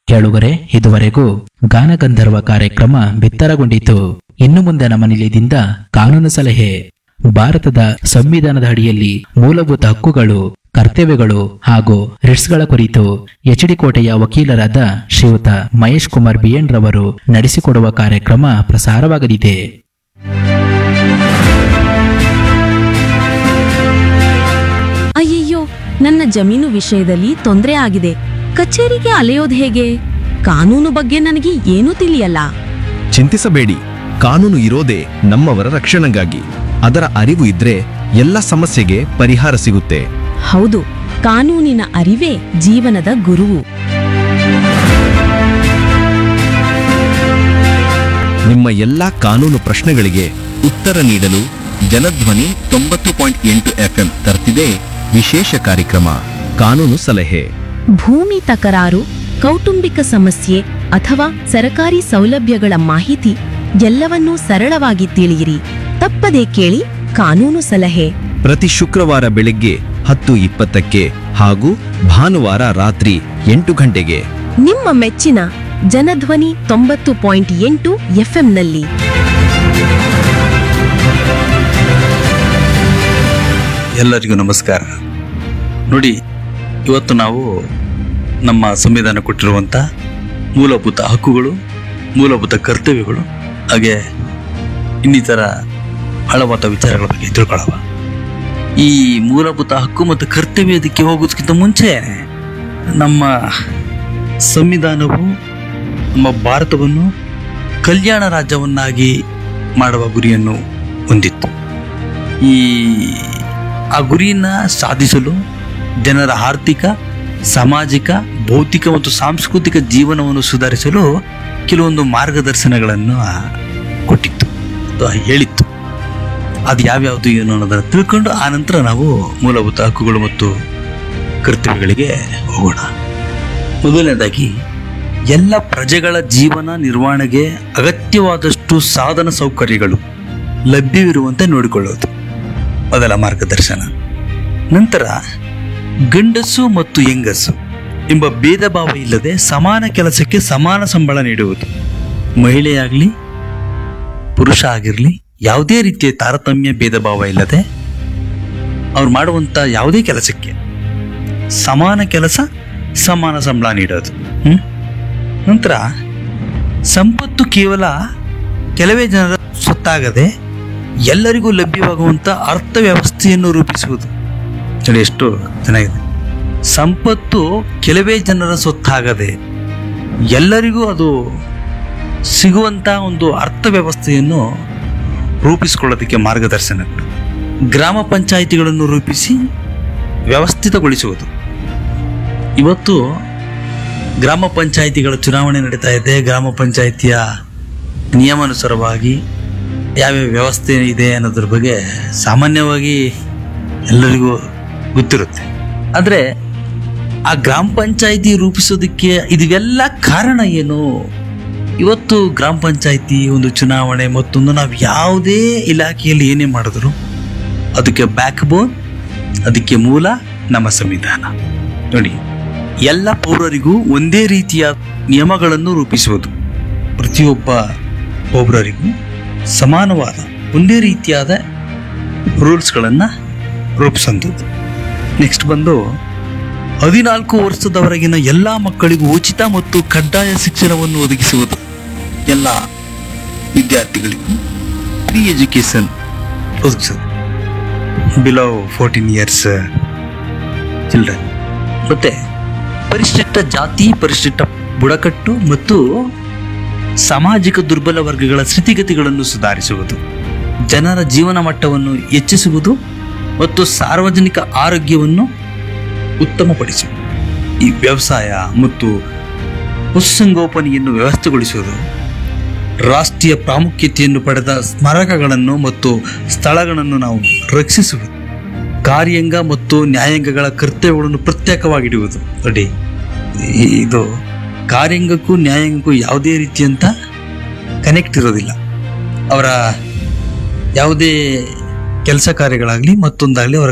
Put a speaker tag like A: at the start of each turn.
A: ಕೇಳುಗರೆ ಇದುವರೆಗೂ ಗಾನಗಂಧರ್ವ ಕಾರ್ಯಕ್ರಮ ಬಿತ್ತರಗೊಂಡಿತು ಇನ್ನು ಮುಂದೆ ನಮ್ಮ ನಿಲಯದಿಂದ ಕಾನೂನು ಸಲಹೆ ಭಾರತದ ಸಂವಿಧಾನದ ಅಡಿಯಲ್ಲಿ ಮೂಲಭೂತ ಹಕ್ಕುಗಳು ಕರ್ತವ್ಯಗಳು ಹಾಗೂ ರಿಟ್ಸ್ಗಳ ಕುರಿತು ಎಚ್ಡಿ ಕೋಟೆಯ ವಕೀಲರಾದ ಶ್ರೀಯುತ ಮಹೇಶ್ ಕುಮಾರ್ ಬಿಎನ್ ರವರು ನಡೆಸಿಕೊಡುವ ಕಾರ್ಯಕ್ರಮ ಪ್ರಸಾರವಾಗಲಿದೆ
B: ಅಯ್ಯಯ್ಯೋ ನನ್ನ ಜಮೀನು ವಿಷಯದಲ್ಲಿ ತೊಂದರೆ ಆಗಿದೆ ಕಚೇರಿಗೆ ಅಲೆಯೋದು ಹೇಗೆ ಕಾನೂನು ಬಗ್ಗೆ ನನಗೆ ಏನೂ ತಿಳಿಯಲ್ಲ
C: ಚಿಂತಿಸಬೇಡಿ ಕಾನೂನು ಇರೋದೇ ನಮ್ಮವರ ರಕ್ಷಣೆಗಾಗಿ ಅದರ ಅರಿವು ಇದ್ರೆ ಎಲ್ಲ ಸಮಸ್ಯೆಗೆ ಪರಿಹಾರ ಸಿಗುತ್ತೆ
B: ಹೌದು ಕಾನೂನಿನ ಅರಿವೇ ಜೀವನದ ಗುರುವು
C: ನಿಮ್ಮ ಎಲ್ಲ ಕಾನೂನು ಪ್ರಶ್ನೆಗಳಿಗೆ ಉತ್ತರ ನೀಡಲು ಜನಧ್ವನಿ ತೊಂಬತ್ತು ಪಾಯಿಂಟ್ ಎಂಟು ಎಫ್ಎಂ ತರ್ತಿದೆ ವಿಶೇಷ ಕಾರ್ಯಕ್ರಮ ಕಾನೂನು ಸಲಹೆ
B: ಭೂಮಿ ತಕರಾರು ಕೌಟುಂಬಿಕ ಸಮಸ್ಯೆ ಅಥವಾ ಸರಕಾರಿ ಸೌಲಭ್ಯಗಳ ಮಾಹಿತಿ ಎಲ್ಲವನ್ನೂ ಸರಳವಾಗಿ ತಿಳಿಯಿರಿ ತಪ್ಪದೇ ಕೇಳಿ ಕಾನೂನು ಸಲಹೆ
C: ಪ್ರತಿ ಶುಕ್ರವಾರ ಬೆಳಗ್ಗೆ ಹತ್ತು ಇಪ್ಪತ್ತಕ್ಕೆ ಹಾಗೂ ಭಾನುವಾರ ರಾತ್ರಿ ಎಂಟು ಗಂಟೆಗೆ
B: ನಿಮ್ಮ ಮೆಚ್ಚಿನ ಜನಧ್ವನಿ ತೊಂಬತ್ತು ಪಾಯಿಂಟ್ ಎಂಟು ಎಫ್ಎಂನಲ್ಲಿ
D: ಎಲ್ಲರಿಗೂ ನಮಸ್ಕಾರ ನೋಡಿ ಇವತ್ತು ನಾವು ನಮ್ಮ ಸಂವಿಧಾನ ಕೊಟ್ಟಿರುವಂಥ ಮೂಲಭೂತ ಹಕ್ಕುಗಳು ಮೂಲಭೂತ ಕರ್ತವ್ಯಗಳು ಹಾಗೆ ಇನ್ನಿತರ ಹಳವಾದ ವಿಚಾರಗಳ ಬಗ್ಗೆ ತಿಳ್ಕೊಳ್ಳುವ ಈ ಮೂಲಭೂತ ಹಕ್ಕು ಮತ್ತು ಕರ್ತವ್ಯದಕ್ಕೆ ಹೋಗೋದಕ್ಕಿಂತ ಮುಂಚೆ ನಮ್ಮ ಸಂವಿಧಾನವು ನಮ್ಮ ಭಾರತವನ್ನು ಕಲ್ಯಾಣ ರಾಜ್ಯವನ್ನಾಗಿ ಮಾಡುವ ಗುರಿಯನ್ನು ಹೊಂದಿತ್ತು ಈ ಆ ಗುರಿಯನ್ನು ಸಾಧಿಸಲು ಜನರ ಆರ್ಥಿಕ ಸಾಮಾಜಿಕ ಭೌತಿಕ ಮತ್ತು ಸಾಂಸ್ಕೃತಿಕ ಜೀವನವನ್ನು ಸುಧಾರಿಸಲು ಕೆಲವೊಂದು ಮಾರ್ಗದರ್ಶನಗಳನ್ನು ಕೊಟ್ಟಿತ್ತು ಅಥವಾ ಹೇಳಿತ್ತು ಅದು ಯಾವ್ಯಾವುದು ಏನು ಅನ್ನೋದನ್ನು ತಿಳ್ಕೊಂಡು ಆ ನಂತರ ನಾವು ಮೂಲಭೂತ ಹಕ್ಕುಗಳು ಮತ್ತು ಕರ್ತವ್ಯಗಳಿಗೆ ಹೋಗೋಣ ಮೊದಲನೇದಾಗಿ ಎಲ್ಲ ಪ್ರಜೆಗಳ ಜೀವನ ನಿರ್ವಹಣೆಗೆ ಅಗತ್ಯವಾದಷ್ಟು ಸಾಧನ ಸೌಕರ್ಯಗಳು ಲಭ್ಯವಿರುವಂತೆ ನೋಡಿಕೊಳ್ಳೋದು ಮೊದಲ ಮಾರ್ಗದರ್ಶನ ನಂತರ ಗಂಡಸು ಮತ್ತು ಹೆಂಗಸು ಎಂಬ ಭೇದ ಭಾವ ಇಲ್ಲದೆ ಸಮಾನ ಕೆಲಸಕ್ಕೆ ಸಮಾನ ಸಂಬಳ ನೀಡುವುದು ಮಹಿಳೆಯಾಗಲಿ ಪುರುಷ ಆಗಿರಲಿ ಯಾವುದೇ ರೀತಿಯ ತಾರತಮ್ಯ ಭೇದ ಭಾವ ಇಲ್ಲದೆ ಅವ್ರು ಮಾಡುವಂಥ ಯಾವುದೇ ಕೆಲಸಕ್ಕೆ ಸಮಾನ ಕೆಲಸ ಸಮಾನ ಸಂಬಳ ನೀಡೋದು ಹ್ಮ್? ನಂತರ ಸಂಪತ್ತು ಕೇವಲ ಕೆಲವೇ ಜನರ ಸೊತ್ತಾಗದೆ ಎಲ್ಲರಿಗೂ ಲಭ್ಯವಾಗುವಂಥ ಅರ್ಥವ್ಯವಸ್ಥೆಯನ್ನು ರೂಪಿಸುವುದು ನೋಡಿ ಎಷ್ಟು ಚೆನ್ನಾಗಿದೆ ಸಂಪತ್ತು ಕೆಲವೇ ಜನರ ಸೊತ್ತಾಗದೆ ಎಲ್ಲರಿಗೂ ಅದು ಸಿಗುವಂಥ ಒಂದು ಅರ್ಥವ್ಯವಸ್ಥೆಯನ್ನು ರೂಪಿಸಿಕೊಳ್ಳೋದಕ್ಕೆ ಮಾರ್ಗದರ್ಶನಗಳು ಗ್ರಾಮ ಪಂಚಾಯಿತಿಗಳನ್ನು ರೂಪಿಸಿ ವ್ಯವಸ್ಥಿತಗೊಳಿಸುವುದು ಇವತ್ತು ಗ್ರಾಮ ಪಂಚಾಯಿತಿಗಳ ಚುನಾವಣೆ ನಡೀತಾ ಇದೆ ಗ್ರಾಮ ಪಂಚಾಯಿತಿಯ ನಿಯಮಾನುಸಾರವಾಗಿ ಯಾವ್ಯಾವ ವ್ಯವಸ್ಥೆ ಇದೆ ಅನ್ನೋದ್ರ ಬಗ್ಗೆ ಸಾಮಾನ್ಯವಾಗಿ ಎಲ್ಲರಿಗೂ ಗೊತ್ತಿರುತ್ತೆ ಆದರೆ ಆ ಗ್ರಾಮ ಪಂಚಾಯಿತಿ ರೂಪಿಸೋದಕ್ಕೆ ಇದೆಲ್ಲ ಕಾರಣ ಏನು ಇವತ್ತು ಗ್ರಾಮ ಪಂಚಾಯಿತಿ ಒಂದು ಚುನಾವಣೆ ಮತ್ತೊಂದು ನಾವು ಯಾವುದೇ ಇಲಾಖೆಯಲ್ಲಿ ಏನೇ ಮಾಡಿದ್ರು ಅದಕ್ಕೆ ಬ್ಯಾಕ್ ಬೋನ್ ಅದಕ್ಕೆ ಮೂಲ ನಮ್ಮ ಸಂವಿಧಾನ ನೋಡಿ ಎಲ್ಲ ಪೌರರಿಗೂ ಒಂದೇ ರೀತಿಯ ನಿಯಮಗಳನ್ನು ರೂಪಿಸುವುದು ಪ್ರತಿಯೊಬ್ಬ ಪೌರರಿಗೂ ಸಮಾನವಾದ ಒಂದೇ ರೀತಿಯಾದ ರೂಲ್ಸ್ಗಳನ್ನು ರೂಪಿಸಂಥದ್ದು ನೆಕ್ಸ್ಟ್ ಬಂದು ಹದಿನಾಲ್ಕು ವರ್ಷದವರೆಗಿನ ಎಲ್ಲ ಮಕ್ಕಳಿಗೂ ಉಚಿತ ಮತ್ತು ಕಡ್ಡಾಯ ಶಿಕ್ಷಣವನ್ನು ಒದಗಿಸುವುದು ಎಲ್ಲ ವಿದ್ಯಾರ್ಥಿಗಳಿಗೂ ಫ್ರೀ ಎಜುಕೇಶನ್ ಒದಗಿಸೋದು ಬಿಲೋ ಫೋರ್ಟೀನ್ ಇಯರ್ಸ್ ಚಿಲ್ಡ್ರನ್ ಮತ್ತೆ ಪರಿಶಿಷ್ಟ ಜಾತಿ ಪರಿಶಿಷ್ಟ ಬುಡಕಟ್ಟು ಮತ್ತು ಸಾಮಾಜಿಕ ದುರ್ಬಲ ವರ್ಗಗಳ ಸ್ಥಿತಿಗತಿಗಳನ್ನು ಸುಧಾರಿಸುವುದು ಜನರ ಜೀವನ ಮಟ್ಟವನ್ನು ಹೆಚ್ಚಿಸುವುದು ಮತ್ತು ಸಾರ್ವಜನಿಕ ಆರೋಗ್ಯವನ್ನು ಉತ್ತಮಪಡಿಸುವುದು ಈ ವ್ಯವಸಾಯ ಮತ್ತು ಪಶುಸಂಗೋಪನೆಯನ್ನು ವ್ಯವಸ್ಥೆಗೊಳಿಸುವುದು ರಾಷ್ಟ್ರೀಯ ಪ್ರಾಮುಖ್ಯತೆಯನ್ನು ಪಡೆದ ಸ್ಮಾರಕಗಳನ್ನು ಮತ್ತು ಸ್ಥಳಗಳನ್ನು ನಾವು ರಕ್ಷಿಸುವುದು ಕಾರ್ಯಾಂಗ ಮತ್ತು ನ್ಯಾಯಾಂಗಗಳ ಕರ್ತವ್ಯಗಳನ್ನು ಪ್ರತ್ಯೇಕವಾಗಿಡುವುದು ನೋಡಿ ಈ- ಇದು ಕಾರ್ಯಾಂಗಕ್ಕೂ ನ್ಯಾಯಾಂಗಕ್ಕೂ ಯಾವುದೇ ರೀತಿಯಂತ ಕನೆಕ್ಟ್ ಇರೋದಿಲ್ಲ ಅವರ ಯಾವುದೇ ಕೆಲಸ ಕಾರ್ಯಗಳಾಗಲಿ ಮತ್ತೊಂದಾಗಲಿ ಅವರ